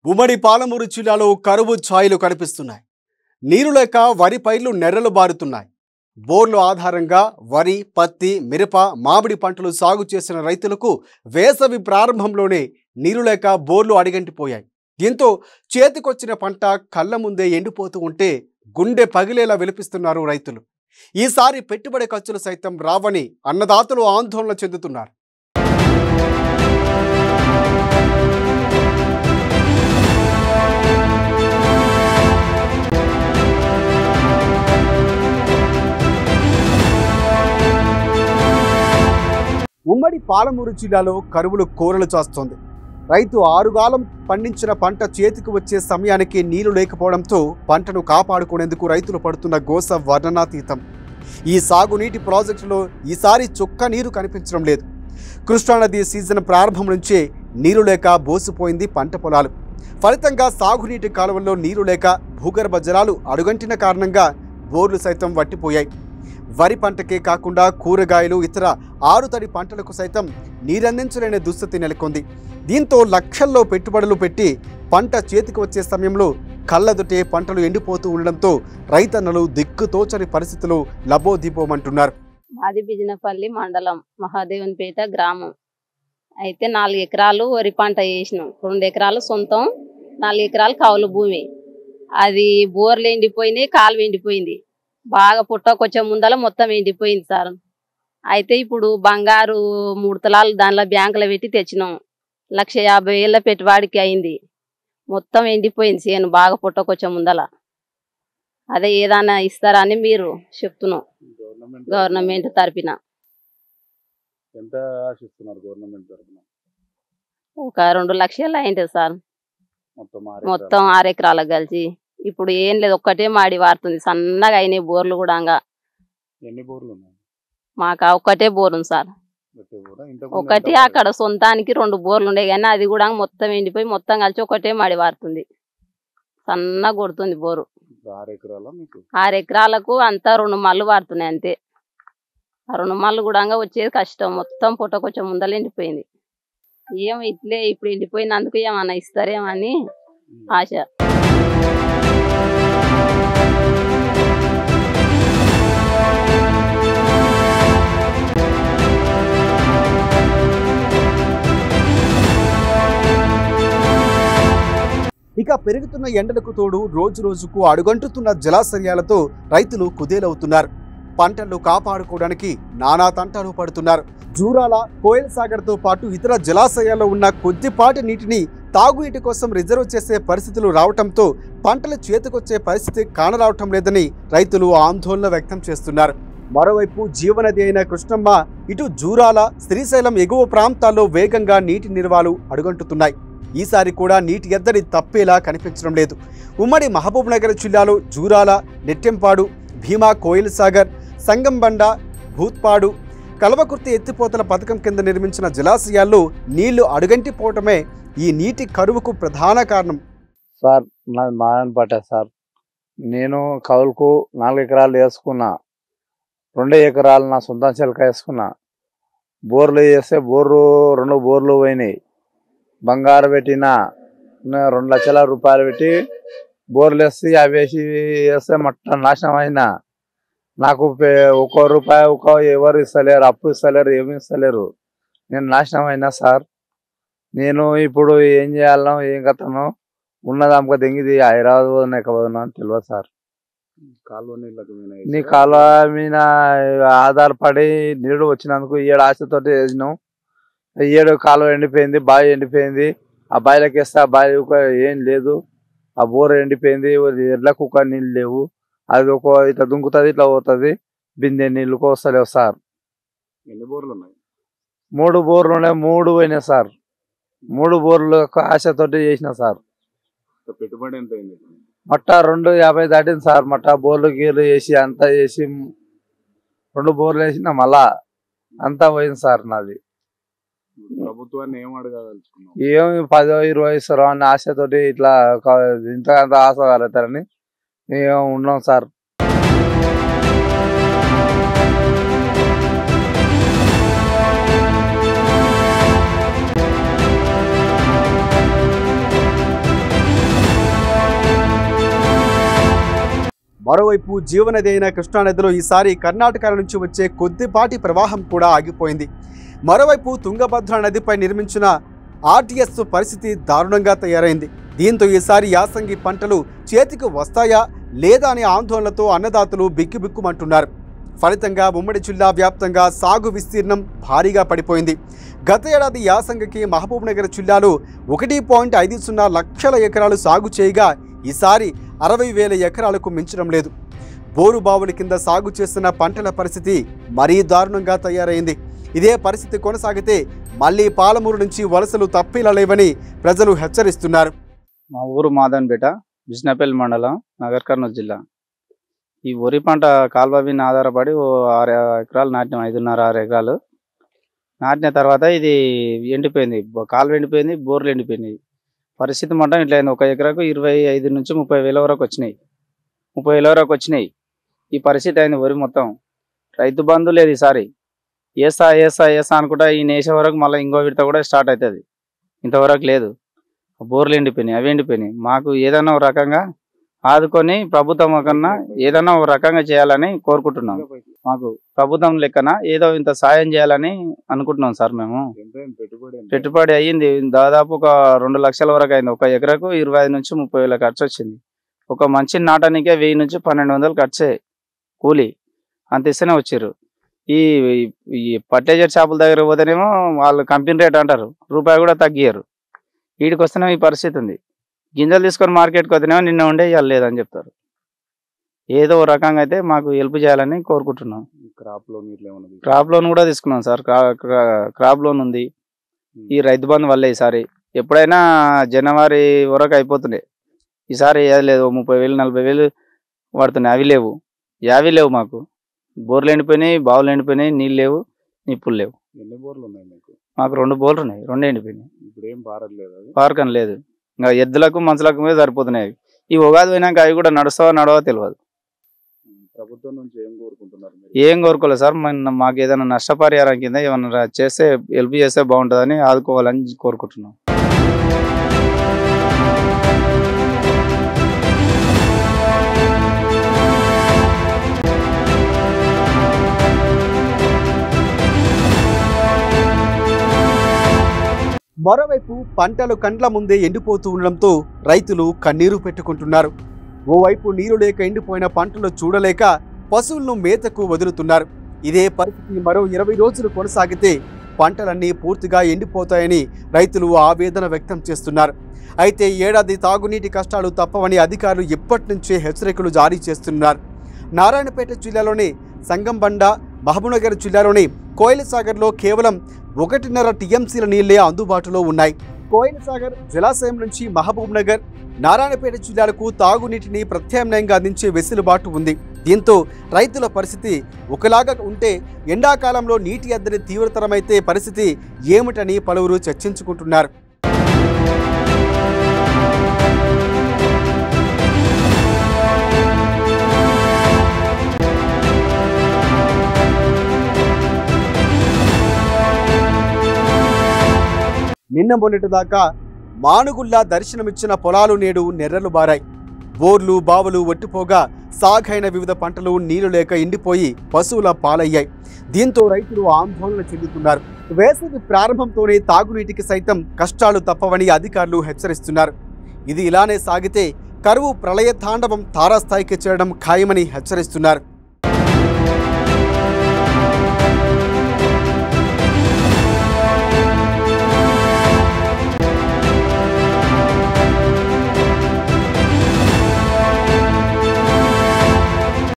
ఉమ్మడి పాలమూరు జిల్లాలో కరువు ఛాయలు కనిపిస్తున్నాయి నీరు లేక వరి పైర్లు నెర్రలు బారుతున్నాయి బోర్లు ఆధారంగా వరి పత్తి మిరప మామిడి పంటలు సాగు చేసిన రైతులకు వేసవి ప్రారంభంలోనే నీరు లేక బోర్లు అడిగంటిపోయాయి దీంతో చేతికొచ్చిన పంట కళ్ళ ముందే ఎండిపోతూ ఉంటే గుండె పగిలేలా విలిపిస్తున్నారు రైతులు ఈసారి పెట్టుబడి ఖర్చులు సైతం రావని అన్నదాతలు ఆందోళన చెందుతున్నారు ఉమ్మడి పాలమూరు జిల్లాలో కరువులు కోరలు చాస్తోంది రైతు ఆరుగాలం పండించిన పంట చేతికి వచ్చే సమయానికి నీళ్లు లేకపోవడంతో పంటను కాపాడుకునేందుకు రైతులు పడుతున్న గోస వర్ణనాతీతం ఈ సాగునీటి ప్రాజెక్టులో ఈసారి చుక్క నీరు కనిపించడం లేదు కృష్ణానది సీజన్ ప్రారంభం నుంచే నీరు లేక బోసిపోయింది పంట పొలాలు ఫలితంగా సాగునీటి కాలువల్లో నీరు లేక భూగర్భ జలాలు అడుగంటిన కారణంగా బోర్లు సైతం వట్టిపోయాయి వరి పంటకే కాకుండా కూరగాయలు ఇతర ఆరుతడి పంటలకు సైతం నీరందించలేని దుస్థితి నెలకొంది దీంతో లక్షల్లో పెట్టుబడులు పెట్టి పంట చేతికి వచ్చే సమయంలో కళ్ళదుటే పంటలు ఎండిపోతూ ఉండడంతో రైతన్నలు దిక్కుతోచని పరిస్థితులు లబోదీపోమంటున్నారు మాది బిజినపల్లి మండలం మహాదేవన్పేట గ్రామం అయితే నాలుగు ఎకరాలు వరి పంట వేసినాం రెండు ఎకరాలు సొంతం నాలుగు ఎకరాలు కౌలు భూమి అది బోర్లు ఎండిపోయినాయి కాలువ ఎండిపోయింది బాగా పుట్టకొచ్చే ముందల మొత్తం ఎండిపోయింది సార్ అయితే ఇప్పుడు బంగారు మూడు తలాలు దానిలో బ్యాంకులో పెట్టి తెచ్చినాం లక్ష యాభై వేల పెట్టుబడికి అయింది మొత్తం ఎండిపోయింది చేను బాగా పుట్టకొచ్చే ముందల అదే ఏదైనా ఇస్తారా అని మీరు చెప్తున్నాం గవర్నమెంట్ గవర్నమెంట్ తరపున ఎంత ఆశిస్తున్నారు గవర్నమెంట్ తరఫున ఒక రెండు లక్షలు అయింది సార్ మొత్తం ఆరు మొత్తం ఆరు ఎకరాలకు కలిసి ఇప్పుడు ఏం లేదు ఒక్కటే మాడి వారుతుంది సన్నగా అయినాయి బోర్లు కూడా ఎకరాలు. ఎన్ని బోర్లు ఉన్నాయి మాకు ఆ ఒక్కటే బోర్ ఉంది సార్ ఒకటి బోరా? ఇంతకు ముందు ఒకటి ఎంత అక్కడ సొంతానికి రెండు బోర్లు ఉండే కానీ అది కూడా మొత్తం ఎండిపోయి మొత్తం కలిసి ఒకటే మాడి వారుతుంది సన్నగా కొడుతుంది బోరు ఇప్పుడు ఆరు ఎకరాల మీకు ఆరు ఎకరాలకు అంతా రెండు మళ్ళు వారుతున్నాయి అంతే ఆ రెండు మళ్ళు కూడా వచ్చేది కష్టం మొత్తం పుట్టకొచ్చే ముందల ఎండిపోయింది ఏం ఇట్లే ఇప్పుడు ఎండిపోయినందుకు ఏమన్నా ఇస్తారేమని ఆశ ఇక పెరుగుతున్న ఎండలకు తోడు రోజు రోజుకు అడుగంటుతున్న జలాశయాలతో రైతులు కుదేలవుతున్నారు పంటలు కాపాడుకోవడానికి నానా తంటాలు పడుతున్నారు జూరాల కోయల్ సాగర్ తో పాటు ఇతర జలాశయాల్లో ఉన్న కొద్దిపాటి నీటిని తాగునీటి కోసం రిజర్వ్ చేసే పరిస్థితులు రావటంతో పంటలు చేతికొచ్చే పరిస్థితి కానరావటం లేదని రైతులు ఆందోళన వ్యక్తం చేస్తున్నారు మరోవైపు జీవనది అయిన కృష్ణమ్మ ఇటు జూరాల శ్రీశైలం ఎగువ ప్రాంతాల్లో వేగంగా నీటి నిర్వాలు అడుగంటుతున్నాయి ఈసారి కూడా నీటి ఎద్దడి తప్పేలా కనిపించడం లేదు ఉమ్మడి మహబూబ్ నగర్ జిల్లాలో జూరాల నెట్టెంపాడు భీమా కోయిల్ సాగర్ సంగంబండ భూత్పాడు కలవకుర్తి ఎత్తిపోతల పథకం కింద నిర్మించిన జలాశయాల్లో నీళ్లు అడుగంటిపోవటమే ఈ నీటి కరువుకు ప్రధాన కారణం సార్ నాది మాదన్ పట్ట సార్ నేను కౌలుకు నాలుగు ఎకరాలు వేసుకున్నా రెండు ఎకరాలు నా సొంత చిలక వేసుకున్నా బోర్లు వేస్తే బోర్లు రెండు బోర్లు పోయినాయి బంగారు పెట్టిన న- రెండు లక్షల రూపాయలు పెట్టి బోర్లు వేసి అవి వేసి వేస్తే మొత్తం నాశనం అయినా నాకు పే- ఒక్కో రూపాయి ఒక్కో ఎవరు ఇస్తలేరు అప్పు ఇస్తలేరు ఏమి ఇస్తలేరు నేను నాశనం అయినా సార్ నేను ఇప్పుడు ఏం చేయాలనో ఏం కథనో ఉన్నదాంక దెంగిది హైదరాబాద్ నెక్కబోదునా అని తెలియదు సార్ కాలువ నీళ్ళకు మీద నీ వేసారా? కాలువ మీద ఆధారపడి నీళ్ళు వచ్చినందుకు ఏడు ఆశతోటి వేసినాం ఏడు కాలువ ఎండిపోయింది బావి ఎండిపోయింది ఆ బావిలోకి వేస్తే ఆ బావి ఒక ఏం లేదు ఆ బోర్ ఎండిపోయింది ఎడ్ల కుక్క నీళ్ళు లేవు అది ఒక ఇట్లా దుంకుతుంది ఇట్లా పోతుంది బిందె నీళ్ళకు వస్తలేవు సార్ ఎన్ని బోర్లు ఉన్నాయి మూడు బోర్లు ఉన్నాయి మూడు పోయినాయి సార్ మూడు బోర్లు యొక్క ఆశతోటి చేసిన సార్ ఇంత పెట్టుబడి ఎంత అయింది మట్ట రెండు యాభై దాటింది సార్ మట్ట బోర్లు గీర్లు వేసి అంతా వేసి రెండు బోర్లు వేసిన మళ్ళా అంతా పోయింది సార్ నాది ప్రభుత్వాన్ని ఏం అడగదలుచుకున్నావు ఏమి పదో ఇరవై ఇస్తారో అన్న ఆశతోటి ఇట్లా ఒక- ఇంత అంత ఆశ కలుగుతారని మేము ఉన్నాం సార్ మరోవైపు జీవనది అయిన కృష్ణానదిలో ఈసారి కర్ణాటక నుంచి వచ్చే కొద్దిపాటి ప్రవాహం కూడా ఆగిపోయింది మరోవైపు తుంగభద్ర నదిపై నిర్మించిన ఆర్టీఎస్ పరిస్థితి దారుణంగా తయారైంది దీంతో ఈసారి యాసంగి పంటలు చేతికి వస్తాయా లేదా అనే ఆందోళనతో అన్నదాతలు బిక్కుబిక్కుమంటున్నారు ఫలితంగా ఉమ్మడి జిల్లా వ్యాప్తంగా సాగు విస్తీర్ణం భారీగా పడిపోయింది గత ఏడాది యాసంగికి మహబూబ్నగర్ జిల్లాలో ఒకటి పాయింట్ ఐదు సున్నా లక్షల ఎకరాలు సాగు చేయగా ఈసారి అరవై వేల ఎకరాలకు మించడం లేదు బోరు బావుల కింద సాగు చేస్తున్న పంటల పరిస్థితి మరీ దారుణంగా తయారైంది ఇదే పరిస్థితి కొనసాగితే మళ్ళీ పాలమూరు నుంచి వలసలు తప్పేలా లేవని ప్రజలు హెచ్చరిస్తున్నారు మా ఊరు మాదన్పేట బిజినపల్లి మండలం నగర్ కర్నూలు జిల్లా ఈ వరి పంట కాలువ మీద ఆధారపడి ఓ ఆరు ఎకరాలు నాటినాం ఐదున్నర ఆరు ఎకరాలు నాటిన తర్వాత ఇది ఎండిపోయింది బ- కాలువ ఎండిపోయింది బోర్లు ఎండిపోయినాయి పరిస్థితి మొత్తం ఇట్లా అయింది ఒక ఎకరాకు ఇరవై ఐదు నుంచి ముప్పై వేల వరకు వచ్చినాయి ముప్పై వేల వరకు వచ్చినాయి ఈ పరిస్థితి అయింది వరి మొత్తం రైతు బంధు లేదు ఈసారి ఏసా ఏసా ఏసా అనుకుంటా ఈ నేసే వరకు మళ్ళీ ఇంకో విడత కూడా స్టార్ట్ అవుతుంది ఇంతవరకు లేదు బోర్లు ఎండిపోయినాయి అవి ఎండిపోయినాయి మాకు ఏదైనా ఒక రకంగా ఆదుకొని ప్రభుత్వం కన్నా ఏదైనా ఒక రకంగా చేయాలని కోరుకుంటున్నాం మాకు ప్రభుత్వం లెక్కన ఏదో ఇంత సాయం చేయాలని అనుకుంటున్నాం సార్ మేము ఎంత అయింది పెట్టుబడి ఎంత? పెట్టుబడి అయ్యింది దాదాపు ఒక రెండు లక్షల వరకు అయింది ఒక ఎకరకు ఇరవై ఐదు నుంచి ముప్పై వేల ఖర్చు వచ్చింది ఒక మంచి నాటానికే వెయ్యి నుంచి పన్నెండు వందలు ఖర్చే కూలి అంత ఇస్తేనే వచ్చారు ఈ ఈ పట్టేజర్ షాపుల దగ్గర పోతేనేమో వాళ్ళు కంపెనీ రేట్ అంటారు రూపాయి కూడా తగ్గియరు వీడికి వస్తేనేమో ఈ పరిస్థితి ఉంది గింజలు తీసుకొని మార్కెట్కి వస్తేనేమో నిన్న ఉండే ఇవాళ లేదని చెప్తారు ఏదో ఒక రకంగా అయితే మాకు హెల్ప్ చేయాలని కోరుకుంటున్నాం క్రాప్ లోన్ ఇట్లా ఏమన్నా తీసుకున్నారా? క్రాప్ లోన్ కూడా తీసుకున్నాం సార్ క్రా- క్రా- క్రాప్ లోన్ ఉంది ఈ రైతు బంధు వల్లే ఈసారి ఎప్పుడైనా జనవరి వరకు అయిపోతుండే ఈసారి ఏది లేదు ఓ ముప్పై వేలు నలభై వేలు పడుతున్నాయి అవి లేవు యావి లేవు మాకు బోర్లు ఎండిపోయినాయి బావులు ఎండిపోయినాయి నీళ్ళు లేవు నిప్పులు లేవు ఎన్ని బోర్లు ఉన్నాయి మీకు మాకు రెండు బోర్లు ఉన్నాయి రెండు ఎండిపోయినాయి ఇప్పుడు ఏం పారట్లేదు అది పార్కం లేదు ఇంకా ఎద్దులకు మనుషులకు మీద సరిపోతున్నాయి అవి. ఈ ఉగాది పోయినాక అవి కూడా నడుస్తావో నడవో తెలియదు ప్రభుత్వం నుంచి ఏం కోరుకుంటున్నారు మీరు ఏం కోరుకోలేదు సార్ మన మాకు ఏదైనా నష్టపరిహారం కింద ఏమన్నా చేస్తే హెల్ప్ చేస్తే బాగుంటుందని ఆదుకోవాలని కోరుకుంటున్నాం మరోవైపు పంటలు కండ్ల ముందే ఎండిపోతూ ఉండడంతో రైతులు కన్నీరు పెట్టుకుంటున్నారు ఓవైపు నీరు లేక ఎండిపోయిన పంటలు చూడలేక పశువులను మేతకు వదులుతున్నారు ఇదే పరిస్థితి మరో ఇరవై రోజులు కొనసాగితే పంటలన్నీ పూర్తిగా ఎండిపోతాయని రైతులు ఆవేదన వ్యక్తం చేస్తున్నారు అయితే ఏడాది తాగునీటి కష్టాలు తప్పవని అధికారులు ఇప్పటి నుంచే హెచ్చరికలు జారీ చేస్తున్నారు నారాయణపేట జిల్లాలోని సంగంబండ మహబూబ్నగర్ జిల్లాలోని కోయిలసాగర్లో కేవలం ఒకటిన్నర టీఎంసీల నీళ్లే అందుబాటులో ఉన్నాయి కోయిలసాగర్ జలాశయం నుంచి మహబూబ్ నగర్ నారాయణపేట జిల్లాలకు తాగునీటిని ప్రత్యామ్నాయంగా అందించే వెసులుబాటు ఉంది దీంతో రైతుల పరిస్థితి ఒకలాగా ఉంటే ఎండాకాలంలో నీటి అద్దడి తీవ్రతరమైతే పరిస్థితి ఏమిటని పలువురు చర్చించుకుంటున్నారు నిన్న మొన్నటి దాకా మానుగుల్లా దర్శనమిచ్చిన పొలాలు నేడు నెర్రలు బారాయి బోర్లు బావులు ఒట్టిపోగా సాగైన వివిధ పంటలు నీళ్లు లేక ఎండిపోయి పశువుల పాలయ్యాయి దీంతో రైతులు ఆందోళన చెందుతున్నారు వేసవి ప్రారంభంతోనే తాగునీటికి సైతం కష్టాలు తప్పవని అధికారులు హెచ్చరిస్తున్నారు ఇది ఇలానే సాగితే కరువు ప్రళయ తాండవం తారాస్థాయికి చేరడం ఖాయమని హెచ్చరిస్తున్నారు